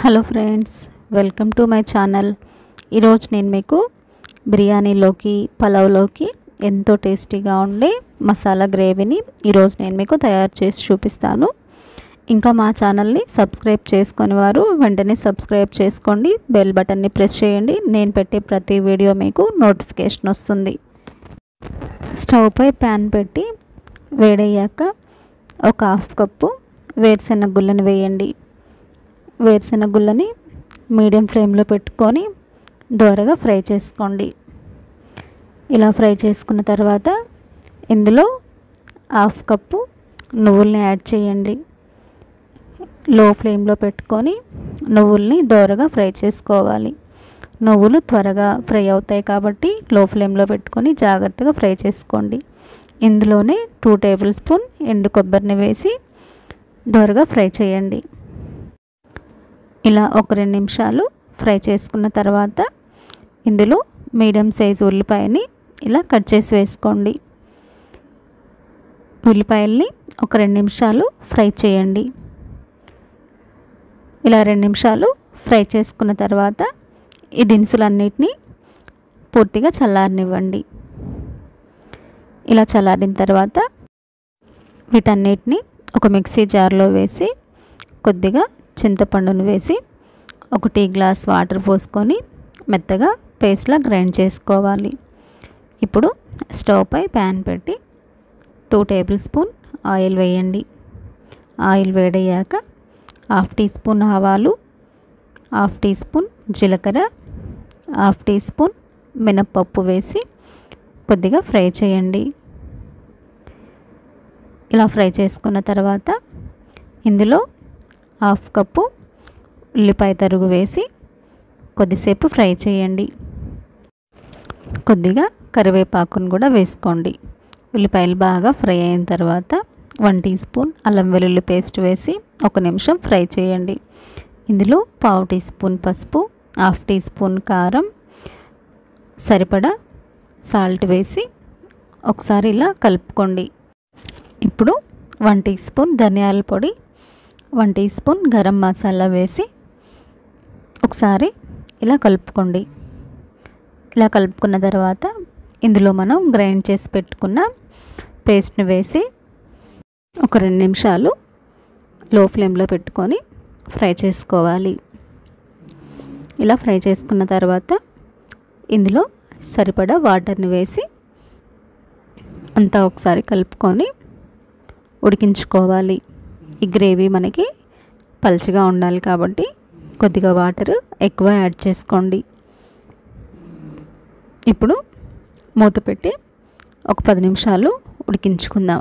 hello friends welcome to my channel ఈరోజు నేను మీకు బిర్యానీలోకి పలావ్లోకి ఎంతో టేస్టీగా ఉండే మసాలా గ్రేవీని ఈరోజు నేను మీకు తయారు చేసి చూపిస్తాను ఇంకా మా ఛానల్ని సబ్స్క్రైబ్ చేసుకొని వారు వెంటనే సబ్స్క్రైబ్ చేసుకోండి బెల్ బటన్ని ప్రెస్ చేయండి నేను పెట్టే ప్రతి వీడియో మీకు నోటిఫికేషన్ వస్తుంది స్టవ్ పై ప్యాన్ పెట్టి వేడయ్యాక ఒక హాఫ్ కప్పు వేరుశెనగ గుళ్ళని వేయండి వేరుశెనగ గుళ్ళని మీడియం ఫ్లేమ్లో పెట్టుకొని దోరగా ఫ్రై చేసుకోండి ఇలా ఫ్రై చేసుకున్న తర్వాత ఇందులో హాఫ్ కప్పు నువ్వుల్ని యాడ్ చేయండి లో ఫ్లేమ్లో పెట్టుకొని నువ్వుల్ని దోరగా ఫ్రై చేసుకోవాలి నువ్వులు త్వరగా ఫ్రై అవుతాయి కాబట్టి లో ఫ్లేమ్లో పెట్టుకొని జాగ్రత్తగా ఫ్రై చేసుకోండి ఇందులోనే టూ టేబుల్ స్పూన్ ఎండు కొబ్బరిని వేసి దోరగా ఫ్రై చేయండి ఇలా ఒక రెండు నిమిషాలు ఫ్రై చేసుకున్న తర్వాత ఇందులో మీడియం సైజు ఉల్లిపాయని ఇలా కట్ చేసి వేసుకోండి ఉల్లిపాయల్ని ఒక రెండు నిమిషాలు ఫ్రై చేయండి ఇలా రెండు నిమిషాలు ఫ్రై చేసుకున్న తర్వాత ఈ దినుసులన్నిటినీ పూర్తిగా చల్లారనివ్వండి ఇలా చల్లారిన తర్వాత వీటన్నిటిని ఒక మిక్సీ జార్లో వేసి కొద్దిగా చింతపండును వేసి ఒక టీ గ్లాస్ వాటర్ పోసుకొని మెత్తగా పేస్ట్లా గ్రైండ్ చేసుకోవాలి ఇప్పుడు స్టవ్ పై ప్యాన్ పెట్టి టూ టేబుల్ స్పూన్ ఆయిల్ వేయండి ఆయిల్ వేడయ్యాక హాఫ్ టీ స్పూన్ ఆవాలు హాఫ్ టీ స్పూన్ జీలకర్ర హాఫ్ టీ స్పూన్ మినప్పప్పు వేసి కొద్దిగా ఫ్రై చేయండి ఇలా ఫ్రై చేసుకున్న తర్వాత ఇందులో హాఫ్ కప్పు ఉల్లిపాయ తరుగు వేసి కొద్దిసేపు ఫ్రై చేయండి కొద్దిగా కరివేపాకును కూడా వేసుకోండి ఉల్లిపాయలు బాగా ఫ్రై అయిన తర్వాత వన్ టీ స్పూన్ అల్లం వెల్లుల్లి పేస్ట్ వేసి ఒక నిమిషం ఫ్రై చేయండి ఇందులో పావు టీ స్పూన్ పసుపు హాఫ్ టీ స్పూన్ కారం సరిపడా సాల్ట్ వేసి ఒకసారి ఇలా కలుపుకోండి ఇప్పుడు వన్ టీ స్పూన్ ధనియాల పొడి one teaspoon garam masala వేసి ఒకసారి ఇలా కలుపుకోండి ఇలా కలుపుకున్న తర్వాత ఇందులో మనం గ్రైండ్ చేసి పెట్టుకున్న పేస్ట్ని వేసి ఒక రెండు నిమిషాలు లో ఫ్లేమ్లో పెట్టుకొని ఫ్రై చేసుకోవాలి ఇలా ఫ్రై చేసుకున్న తర్వాత ఇందులో సరిపడా వాటర్ని వేసి అంతా ఒకసారి కలుపుకొని ఉడికించుకోవాలి ఈ గ్రేవీ మనకి పలుచగా ఉండాలి కాబట్టి కొద్దిగా వాటర్ ఎక్కువ యాడ్ చేసుకోండి ఇప్పుడు మూత పెట్టి ఒక పది నిమిషాలు ఉడికించుకుందాం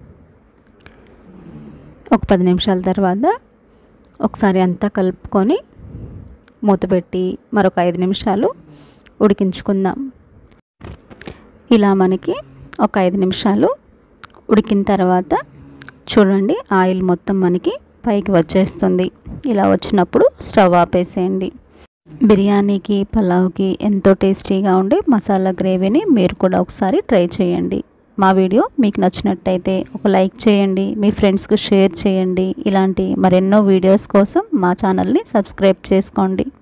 ఒక పది నిమిషాల తర్వాత ఒకసారి అంతా కలుపుకొని మూత పెట్టి మరొక ఐదు నిమిషాలు ఉడికించుకుందాం ఇలా మనకి ఒక ఐదు నిమిషాలు ఉడికిన తర్వాత చూడండి ఆయిల్ మొత్తం మనకి పైకి వచ్చేస్తుంది ఇలా వచ్చినప్పుడు స్టవ్ ఆపేసేయండి బిర్యానీకి పలావ్కి ఎంతో టేస్టీగా ఉండే మసాలా గ్రేవీని మీరు కూడా ఒకసారి ట్రై చేయండి మా వీడియో మీకు నచ్చినట్టయితే ఒక లైక్ చేయండి మీ ఫ్రెండ్స్కి షేర్ చేయండి ఇలాంటి మరెన్నో వీడియోస్ కోసం మా ఛానల్ని సబ్స్క్రైబ్ చేసుకోండి